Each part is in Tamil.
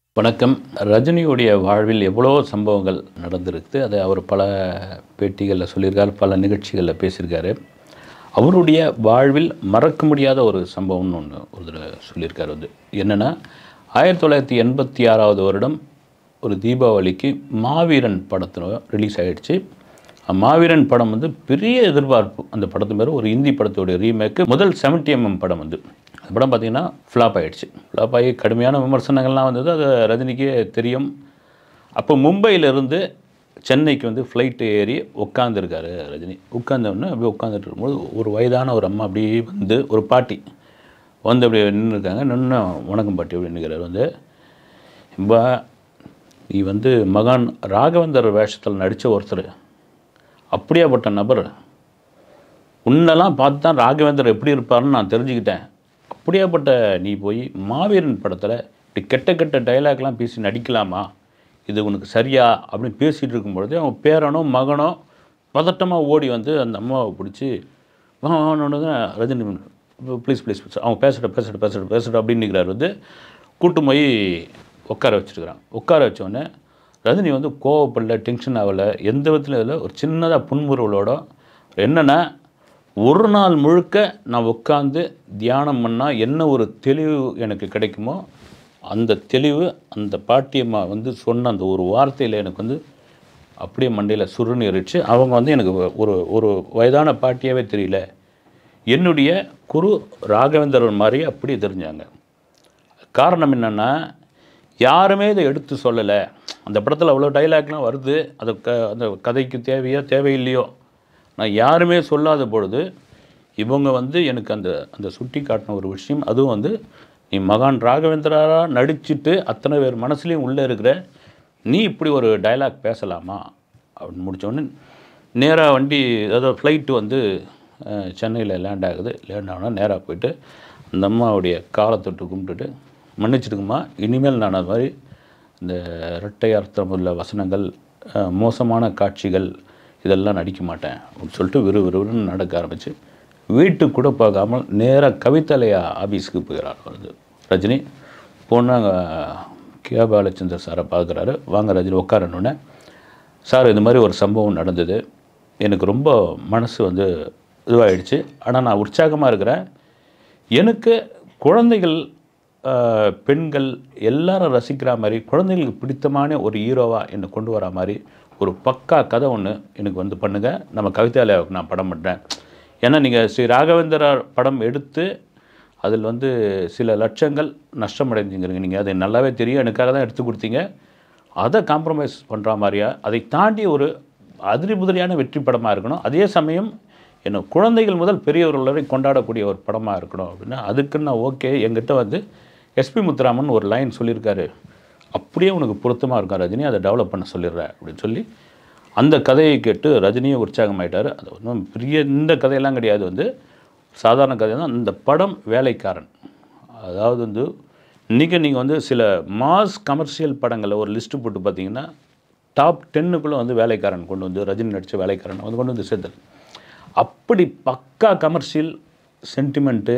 வணக்கம் ரஜினியுடைய வாழ்வில் எவ்வளோ சம்பவங்கள் நடந்திருக்கு அதை அவர் பல பேட்டிகளில் சொல்லியிருக்காரு பல நிகழ்ச்சிகளில் பேசியிருக்காரு அவருடைய வாழ்வில் மறக்க முடியாத ஒரு சம்பவம்னு ஒன்று ஒரு தடவை சொல்லியிருக்காரு வந்து என்னென்னா ஆயிரத்தி தொள்ளாயிரத்தி எண்பத்தி ஆறாவது வருடம் ஒரு தீபாவளிக்கு மாவீரன் படத்தில் ரிலீஸ் ஆகிடுச்சு மாவீரன் படம் வந்து பெரிய எதிர்பார்ப்பு அந்த படத்து பேர் ஒரு இந்தி படத்தோடைய ரீமேக்கு முதல் 70 mm படம் வந்து அந்த படம் பார்த்தீங்கன்னா ஃப்ளாப் ஆயிடுச்சு ஃப்ளாப் ஆகி கடுமையான விமர்சனங்கள்லாம் வந்தது அது ரஜினிக்கே தெரியும் அப்போ மும்பையிலிருந்து சென்னைக்கு வந்து ஃப்ளைட்டு ஏறி உட்காந்துருக்காரு ரஜினி உட்காந்தோடனே அப்படியே உட்காந்துட்டு இருக்கும்போது ஒரு வயதான ஒரு அம்மா அப்படியே வந்து ஒரு பாட்டி வந்து அப்படியே நின்றுருக்காங்க நின்று வணக்கம் பாட்டி அப்படி நிற்கிறார் வந்து பா நீ வந்து மகான் ராகவேந்தர் வேஷத்தில் நடித்த ஒருத்தர் அப்படியாப்பட்ட நபர் உன்னெல்லாம் பார்த்து தான் ராகவேந்தர் எப்படி இருப்பார்னு நான் தெரிஞ்சுக்கிட்டேன் அப்படியாப்பட்ட நீ போய் மாவீரன் படத்தில் இப்படி கெட்ட கெட்ட டைலாக்லாம் பேசி நடிக்கலாமா இது உனக்கு சரியா அப்படின்னு பேசிகிட்டு இருக்கும்பொழுது அவன் பேரனோ மகனோ பதட்டமாக ஓடி வந்து அந்த அம்மாவை பிடிச்சி வாங்க ரஜினி ப்ளீஸ் ப்ளீஸ் ப்ளீஸ் அவன் பேசட்ட பேசட்ட பேசட்ட பேசட்ட அப்படின்னு நிற்கிறார் வந்து கூட்டு போய் உட்கார வச்சுருக்கிறான் உட்கார வச்சோடனே ரஜினி வந்து கோவப்படல டென்ஷன் ஆகலை எந்த விதத்துலையும் இல்லை ஒரு சின்னதாக புன்முறுவலோட என்னென்னா ஒரு நாள் முழுக்க நான் உட்காந்து தியானம் பண்ணால் என்ன ஒரு தெளிவு எனக்கு கிடைக்குமோ அந்த தெளிவு அந்த பாட்டியம்மா வந்து சொன்ன அந்த ஒரு வார்த்தையில் எனக்கு வந்து அப்படியே மண்டையில் சுருன்னு ஏறிச்சு அவங்க வந்து எனக்கு ஒரு ஒரு வயதான பாட்டியாகவே தெரியல என்னுடைய குரு ராகவேந்திரன் மாதிரி அப்படியே தெரிஞ்சாங்க காரணம் என்னென்னா யாருமே இதை எடுத்து சொல்லலை அந்த படத்தில் அவ்வளோ டைலாக்லாம் வருது அது க அந்த கதைக்கு தேவையோ தேவையில்லையோ நான் யாருமே சொல்லாத பொழுது இவங்க வந்து எனக்கு அந்த அந்த சுட்டி காட்டின ஒரு விஷயம் அதுவும் வந்து நீ மகான் ராகவேந்திராராக நடிச்சிட்டு அத்தனை பேர் மனசுலேயும் உள்ளே இருக்கிற நீ இப்படி ஒரு டைலாக் பேசலாமா அப்படின்னு முடித்தோடனே நேராக வண்டி அதாவது ஃப்ளைட்டு வந்து சென்னையில் லேண்ட் ஆகுது லேண்ட் ஆனால் நேராக போயிட்டு அந்த அம்மாவுடைய காலை தொட்டு கும்பிட்டுட்டு மன்னிச்சிடுங்கம்மா இனிமேல் நான் அது மாதிரி இந்த இரட்டை அர்த்தம் உள்ள வசனங்கள் அஹ், மோசமான காட்சிகள் இதெல்லாம் நடிக்க மாட்டேன் அப்படின்னு சொல்லிட்டு விறு விறுவிறுன்னு நடக்க ஆரம்பிச்சு வீட்டுக்கு கூட போகாமல் நேராக கவிதாலயா ஆஃபீஸுக்கு போகிறார் வந்து ரஜினி போனால் கே பாலச்சந்தர் சாரை பார்க்குறாரு வாங்க ரஜினி உட்காரணுன்னே சார் இது மாதிரி ஒரு சம்பவம் நடந்தது எனக்கு ரொம்ப மனசு வந்து இதுவாகிடுச்சு ஆனால் நான் உற்சாகமாக இருக்கிறேன் எனக்கு குழந்தைகள் ஆஹ், பெண்கள் எல்லாரும் ரசிக்கிற மாதிரி குழந்தைகளுக்கு பிடித்தமான ஒரு ஹீரோவாக என்னை கொண்டு வர மாதிரி ஒரு பக்கா கதை ஒன்று எனக்கு வந்து பண்ணுங்கள் நம்ம கவிதாலயாவுக்கு நான் படம் பண்ணுறேன் ஏன்னா நீங்கள் ஸ்ரீ ராகவேந்திரர் படம் எடுத்து அதில் வந்து சில லட்சங்கள் நஷ்டமடைஞ்சுங்கிறீங்க நீங்கள் அது நல்லாவே தெரியும் எனக்காக தான் எடுத்து கொடுத்தீங்க அதை காம்ப்ரமைஸ் பண்ணுற மாதிரியா அதை தாண்டி ஒரு அதிரி புதிரியான வெற்றி படமாக இருக்கணும் அதே சமயம் என்ன குழந்தைகள் முதல் பெரியவர்கள் வரை கொண்டாடக்கூடிய ஒரு படமாக இருக்கணும் அப்படின்னா அதுக்கு நான் ஓகே என்கிட்ட வந்து எஸ்பி முத்துராமன் ஒரு லைன் சொல்லியிருக்காரு அப்படியே உனக்கு பொருத்தமாக இருக்கும் ரஜினி அதை டெவலப் பண்ண சொல்லிடுறேன் அப்படின்னு சொல்லி அந்த கதையை கேட்டு ரஜினியும் உற்சாகமாயிட்டார் அது ஒன்றும் பெரிய இந்த கதையெல்லாம் கிடையாது வந்து சாதாரண கதை தான் இந்த படம் வேலைக்காரன் அதாவது வந்து இன்றைக்கி நீங்கள் வந்து சில மாஸ் கமர்ஷியல் படங்களை ஒரு லிஸ்ட்டு போட்டு பார்த்தீங்கன்னா டாப் டென்னுக்குள்ளே வந்து வேலைக்காரன் கொண்டு வந்து ரஜினி நடித்த வேலைக்காரன் வந்து கொண்டு வந்து சேர்த்தல் அப்படி பக்கா கமர்ஷியல் சென்டிமெண்ட்டு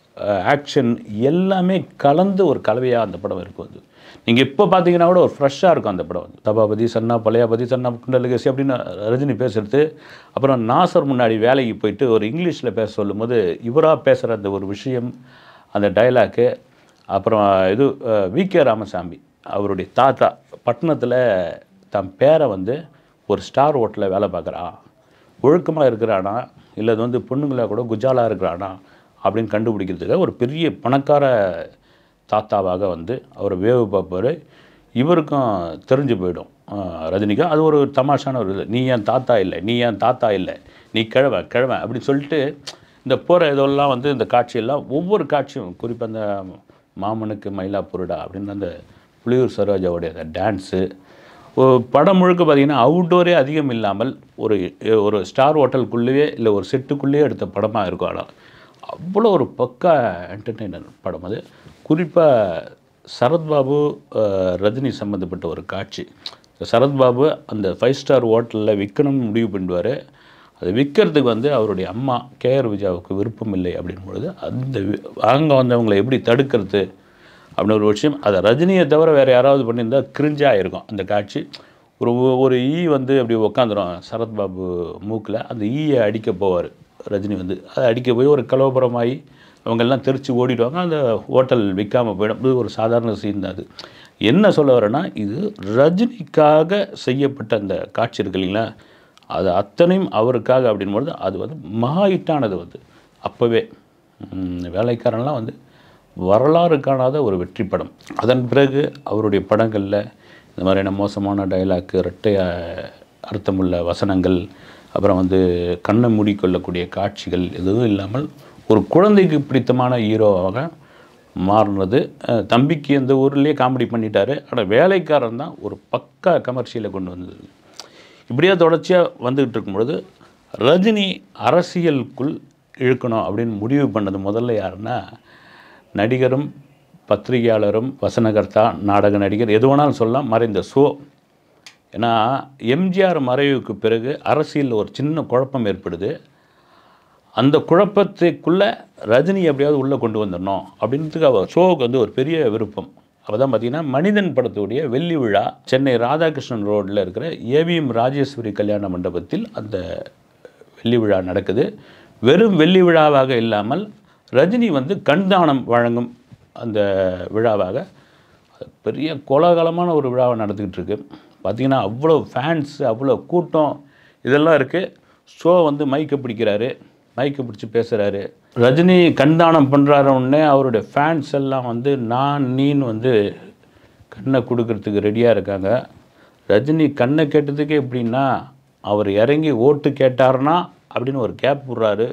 ஆக்ஷன் எல்லாமே கலந்து ஒரு கலவையாக அந்த படம் இருக்கும் வந்து நீங்கள் இப்போ பார்த்தீங்கன்னா கூட ஒரு ஃப்ரெஷ்ஷாக இருக்கும் அந்த படம் வந்து தபாபதி சன்னா பழையாபதி சன்னா குண்டலகசி அப்படின்னு ரஜினி பேசுறது அப்புறம் நாசர் முன்னாடி வேலைக்கு போயிட்டு ஒரு இங்கிலீஷில் பேச சொல்லும்போது இவராக பேசுகிற அந்த ஒரு விஷயம் அந்த டைலாக்கு அப்புறம் இது வி கே ராமசாமி அவருடைய தாத்தா பட்டணத்தில் தன் பேரை வந்து ஒரு ஸ்டார் ஹோட்டலில் வேலை பார்க்குறான் ஒழுக்கமாக இருக்கிறானா இல்லை அது வந்து பொண்ணுங்களா கூட குஜாலாக இருக்கிறானா அப்படின்னு கண்டுபிடிக்கிறதுக்கு ஒரு பெரிய பணக்கார தாத்தாவாக வந்து அவர் வேவு பார்ப்பார் இவருக்கும் தெரிஞ்சு போயிடும் ஆஹ் ரஜினிக்கு அது ஒரு தமாஷான ஒரு இது நீ என் தாத்தா இல்லை நீ என் தாத்தா இல்லை நீ கிழவ கிழவன் அப்படின்னு சொல்லிட்டு இந்த போகிற இதெல்லாம் வந்து இந்த காட்சியெல்லாம் ஒவ்வொரு காட்சியும் குறிப்பாக அந்த மாமனுக்கு மயிலாப்பூருடா அப்படின்னு அந்த புலியூர் சரோஜாவுடைய அந்த டான்ஸு படம் முழுக்க பார்த்தீங்கன்னா அவுட்டோரே அதிகம் இல்லாமல் ஒரு ஒரு ஸ்டார் ஹோட்டலுக்குள்ளேயே இல்லை ஒரு செட்டுக்குள்ளேயே எடுத்த படமாக இருக்கும் ஆனால் அவ்வளோ ஒரு பக்கா என்டர்டெய்னர் படம் அது குறிப்பாக சரத்பாபு அஹ், ரஜினி சம்மந்தப்பட்ட ஒரு காட்சி இந்த சரத்பாபு அந்த ஃபைவ் ஸ்டார் ஹோட்டலில் விற்கணும்னு முடிவு பண்ணுவார் அது விற்கிறதுக்கு வந்து அவருடைய அம்மா கேஆர் விஜயாவுக்கு விருப்பம் இல்லை அப்படின் பொழுது அந்த வி- அங்கே வந்தவங்களை எப்படி தடுக்கிறது அப்படின்னு ஒரு விஷயம் அதை ரஜினியை தவிர வேறு யாராவது பண்ணியிருந்தா கிரிஞ்சாக இருக்கும் அந்த காட்சி ஒரு ஒரு ஈ வந்து அப்படி உக்காந்துரும் சரத்பாபு மூக்கில் அந்த ஈயை அடிக்க போவார் ரஜினி வந்து அதை அடிக்க போய் ஒரு கலவரமாகி அவங்கெல்லாம் தெரிச்சு ஓடிடுவாங்க அந்த ஹோட்டல் விற்காமல் போயிடும் இது ஒரு சாதாரண சீன் தான் அது என்ன சொல்ல வரேன்னா இது ரஜினிக்காக செய்யப்பட்ட அந்த காட்சி இருக்கு இல்லைங்களா அது அத்தனையும் அவருக்காக அப்படின்பொழுது அது வந்து மகா ஹிட்டானது வந்து அப்போவே ம், வேலைக்காரன்லாம் வந்து வரலாறு காணாத ஒரு வெற்றி படம் அதன் பிறகு அவருடைய படங்களில் இந்த மாதிரியான மோசமான டைலாக்கு இரட்டை அஹ், அர்த்தமுள்ள வசனங்கள் அப்புறம் வந்து கண்ணை மூடிக்கொள்ளக்கூடிய காட்சிகள் எதுவும் இல்லாமல் ஒரு குழந்தைக்கு பிடித்தமான ஹீரோவாக மாறினது அஹ், தம்பிக்கு அந்த ஊர்லேயே காமெடி பண்ணிட்டாரு ஆனால் வேலைக்காரன் தான் ஒரு பக்கா கமர்ஷியலை கொண்டு வந்தது இப்படியே தொடர்ச்சியாக வந்துக்கிட்டு இருக்கும்பொழுது ரஜினி அரசியலுக்குள் இழுக்கணும் அப்படின்னு முடிவு பண்ணது முதல்ல யாருன்னா நடிகரும் பத்திரிகையாளரும் வசனகர்த்தா நாடக நடிகர் எது வேணாலும் சொல்லலாம் மறைந்த சோ ஏன்னா எம்ஜிஆர் மறைவுக்கு பிறகு அரசியலில் ஒரு சின்ன குழப்பம் ஏற்படுது அந்த குழப்பத்துக்குள்ளே ரஜினி எப்படியாவது உள்ளே கொண்டு வந்துடணும் அப்படின்றதுக்கு அவர் ஷோவுக்கு வந்து ஒரு பெரிய விருப்பம் அப்போ தான் பார்த்தீங்கன்னா மனிதன் படத்துடைய வெள்ளி விழா சென்னை ராதாகிருஷ்ணன் ரோட்டில் இருக்கிற ஏவிஎம் ராஜேஸ்வரி கல்யாண மண்டபத்தில் அந்த வெள்ளி விழா நடக்குது வெறும் வெள்ளி விழாவாக இல்லாமல் ரஜினி வந்து கண்தானம் வழங்கும் அந்த விழாவாக அது பெரிய கோலாகலமான ஒரு விழாவை நடந்துக்கிட்டு இருக்கு பார்த்தீங்கன்னா அவ்வளோ ஃபேன்ஸ் அவ்வளோ கூட்டம் இதெல்லாம் இருக்குது ஷோ வந்து மைக்கை பிடிக்கிறாரு மைக்கை பிடிச்சி பேசுகிறாரு ரஜினி கண்தானம் பண்ணுறாரு உடனே அவருடைய ஃபேன்ஸ் எல்லாம் வந்து நான் நீன்னு வந்து கண்ணை கொடுக்கறதுக்கு ரெடியாக இருக்காங்க ரஜினி கண்ணை கேட்டதுக்கே எப்படின்னா அவர் இறங்கி ஓட்டு கேட்டார்னா அப்படின்னு ஒரு கேப் விட்றாரு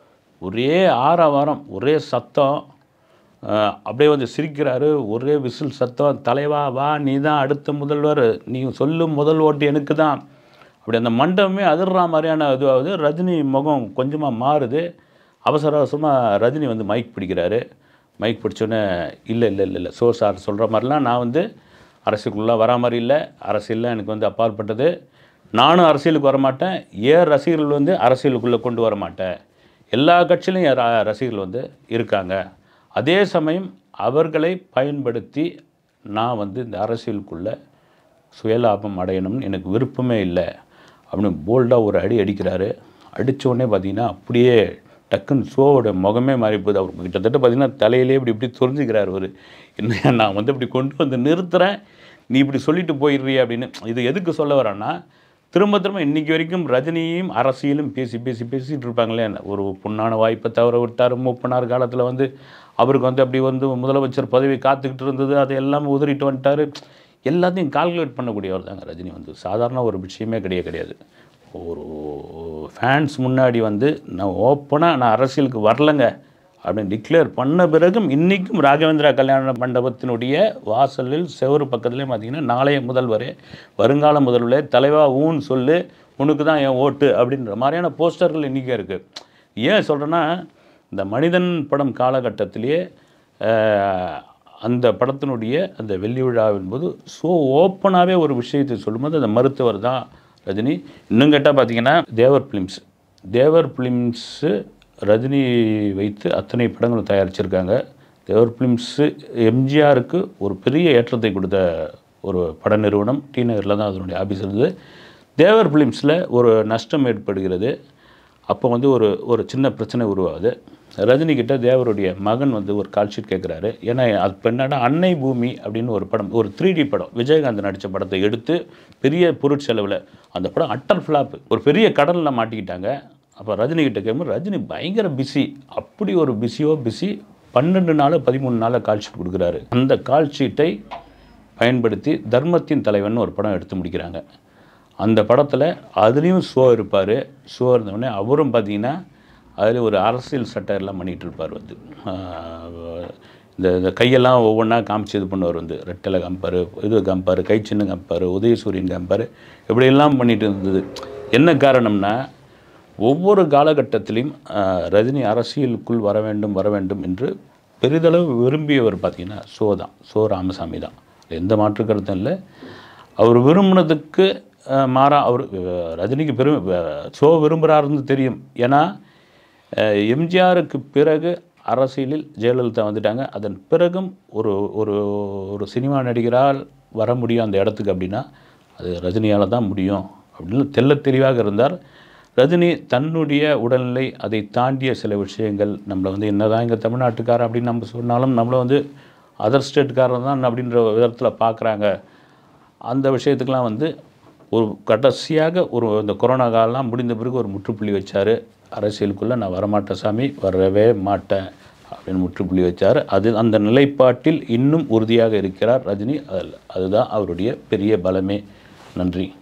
ஒரே ஆரவாரம் ஒரே சத்தம் அஹ், அப்படியே வந்து சிரிக்கிறாரு ஒரே விசில் சத்தம் தலைவா வா நீ தான் அடுத்த முதல்வர் நீ சொல்லும் முதல் ஓட்டு எனக்கு தான் அப்படி அந்த மண்டபமே அதிர்ற மாதிரியான இதுவாகுது ரஜினி முகம் கொஞ்சமாக மாறுது அவசர அவசரமாக ரஜினி வந்து மைக் பிடிக்கிறாரு மைக் பிடிச்சோன்னே இல்லை இல்லை இல்லை இல்லை சோ சார் சொல்கிற மாதிரிலாம் நான் வந்து அரசியலுக்குள்ளே வரா மாதிரி இல்லை அரசியலில் எனக்கு வந்து அப்பாற்பட்டது நானும் அரசியலுக்கு வர மாட்டேன் ஏன் ரசிகர்கள் வந்து அரசியலுக்குள்ளே கொண்டு வர மாட்டேன் எல்லா கட்சியிலும் என் ர- ரசிகர்கள் வந்து இருக்காங்க அதே சமயம் அவர்களை பயன்படுத்தி நான் வந்து இந்த அரசியலுக்குள்ளே சுயலாபம் அடையணும்னு எனக்கு விருப்பமே இல்லை அப்படின்னு போல்டாக ஒரு அடி அடிக்கிறாரு அடிச்ச உடனே பார்த்தீங்கன்னா அப்படியே டக்குன்னு ஷோவோட முகமே மாறி போகுது அவர் கிட்டத்தட்ட பார்த்தீங்கன்னா தலையிலே இப்படி இப்படி துறிஞ்சிக்கிறார் அவர் என்ன நான் வந்து இப்படி கொண்டு வந்து நிறுத்துறேன் நீ இப்படி சொல்லிட்டு போயிடுறிய அப்படின்னு இது எதுக்கு சொல்ல வரேன்னா திரும்ப திரும்ப இன்னைக்கு வரைக்கும் ரஜினியும் அரசியலும் பேசி பேசி பேசிட்டு இருப்பாங்களே ஒரு பொண்ணான வாய்ப்பை தவற விட்டார் மூப்பனார் காலத்தில் வந்து அவருக்கு வந்து அப்படி வந்து முதலமைச்சர் பதவி காத்துக்கிட்டு இருந்தது அதை எல்லாம் உதறிட்டு வந்துட்டார் எல்லாத்தையும் கால்குலேட் பண்ணக்கூடியவர் தாங்க ரஜினி வந்து சாதாரண ஒரு விஷயமே கிடையாது கிடையாது ஒரு ஃபேன்ஸ் முன்னாடி வந்து நான் ஓப்பனாக நான் அரசியலுக்கு வரலைங்க அப்படின்னு டிக்ளேர் பண்ண பிறகும் இன்றைக்கும் ராகவேந்திரா கல்யாண மண்டபத்தினுடைய வாசலில் செவரு பக்கத்துலேயே பார்த்தீங்கன்னா நாளைய முதல்வரே வருங்கால முதல்வரே தலைவா ஊன்னு சொல்லு உனக்கு தான் என் ஓட்டு அப்படின்ற மாதிரியான போஸ்டர்கள் இன்றைக்கே இருக்குது ஏன் சொல்கிறேன்னா இந்த மனிதன் படம் காலகட்டத்திலேயே அஹ், அந்த படத்தினுடைய அந்த வெள்ளி விழாவின் போது ஸோ ஓப்பனாகவே ஒரு விஷயத்தை சொல்லும்போது அந்த மருத்துவர் தான் ரஜினி இன்னும் கேட்டால் பார்த்தீங்கன்னா தேவர் ஃபிலிம்ஸ் தேவர் ஃபிலிம்ஸு ரஜினி வைத்து அத்தனை படங்களும் தயாரிச்சிருக்காங்க தேவர் ஃபிலிம்ஸு எம்ஜிஆருக்கு ஒரு பெரிய ஏற்றத்தை கொடுத்த ஒரு பட நிறுவனம் டி நகரில் தான் அதனுடைய ஆஃபீஸ் இருந்தது தேவர் ஃபிலிம்ஸில் ஒரு நஷ்டம் ஏற்படுகிறது அப்போ வந்து ஒரு ஒரு சின்ன பிரச்சனை உருவாகுது ரஜினி கிட்ட தேவருடைய மகன் வந்து ஒரு கால் ஷீட் கேட்குறாரு ஏன்னா அது இப்போ என்னன்னா அன்னை பூமி அப்படின்னு ஒரு படம் ஒரு த்ரீ டி படம் விஜயகாந்த் நடித்த படத்தை எடுத்து பெரிய பொருட்செலவில் அந்த படம் அட்டர் ஃப்ளாப் ஒரு பெரிய கடலில் மாட்டிக்கிட்டாங்க அப்போ ரஜினி கிட்ட கேட்கும்போது ரஜினி பயங்கர பிஸி அப்படி ஒரு பிஸியோ பிஸி பன்னெண்டு நாள் பதிமூணு நாளில் கால் ஷீட் கொடுக்குறாரு அந்த கால் ஷீட்டை பயன்படுத்தி தர்மத்தின் தலைவன் ஒரு படம் எடுத்து முடிக்கிறாங்க அந்த படத்தில் அதுலேயும் ஷோ இருப்பார் ஷோ இருந்தவுடனே அவரும் பார்த்தீங்கன்னா அதில் ஒரு அரசியல் சட்டையெல்லாம் பண்ணிகிட்டு இருப்பார் வந்து ஆஹ் இந்த இந்த கையெல்லாம் ஒவ்வொன்றா காமிச்சு இது பண்ணுவார் வந்து ரெட்டலை காமிப்பார் இது காமிப்பார் கை சின்ன காமிப்பார் உதயசூரியன் காமிப்பார் இப்படியெல்லாம் பண்ணிட்டு இருந்தது என்ன காரணம்னா ஒவ்வொரு காலகட்டத்திலையும் ஆஹ், ரஜினி அரசியலுக்குள் வர வேண்டும் வர வேண்டும் என்று பெரிதளவு விரும்பியவர் பார்த்தீங்கன்னா சோ தான் சோ ராமசாமி தான் எந்த மாற்று கருத்தும் இல்லை அவர் விரும்பினதுக்கு அஹ், மாறா அவர் அஹ், ரஜினிக்கு பெரும் அஹ், சோ விரும்புகிறாருன்னு தெரியும் ஏன்னா அஹ், எம்ஜிஆருக்கு பிறகு அரசியலில் ஜெயலலிதா வந்துட்டாங்க அதன் பிறகும் ஒரு ஒரு ஒரு சினிமா நடிகரால் வர முடியும் அந்த இடத்துக்கு அப்படின்னா அது ரஜினியால் தான் முடியும் அப்படின்னு தெள்ளத் தெளிவாக இருந்தார் ரஜினி தன்னுடைய உடல்நிலை அதை தாண்டிய சில விஷயங்கள் நம்மளை வந்து என்னதான் இங்கே தமிழ்நாட்டுக்காரர் அப்படின்னு நம்ம சொன்னாலும் நம்மளை வந்து அதர் ஸ்டேட்டுக்காரர் தான் அப்படின்ற விதத்தில் பார்க்குறாங்க அந்த விஷயத்துக்கெலாம் வந்து ஒரு கடைசியாக ஒரு இந்த கொரோனா காலம்லாம் முடிந்த பிறகு ஒரு முற்றுப்புள்ளி வச்சார் அரசியலுக்குள்ளே நான் வரமாட்டேன் சாமி வரவே மாட்டேன் அப்படின்னு முற்றுப்புள்ளி வச்சார் அது அந்த நிலைப்பாட்டில் இன்னும் உறுதியாக இருக்கிறார் ரஜினி அதில் அதுதான் அவருடைய பெரிய பலமே நன்றி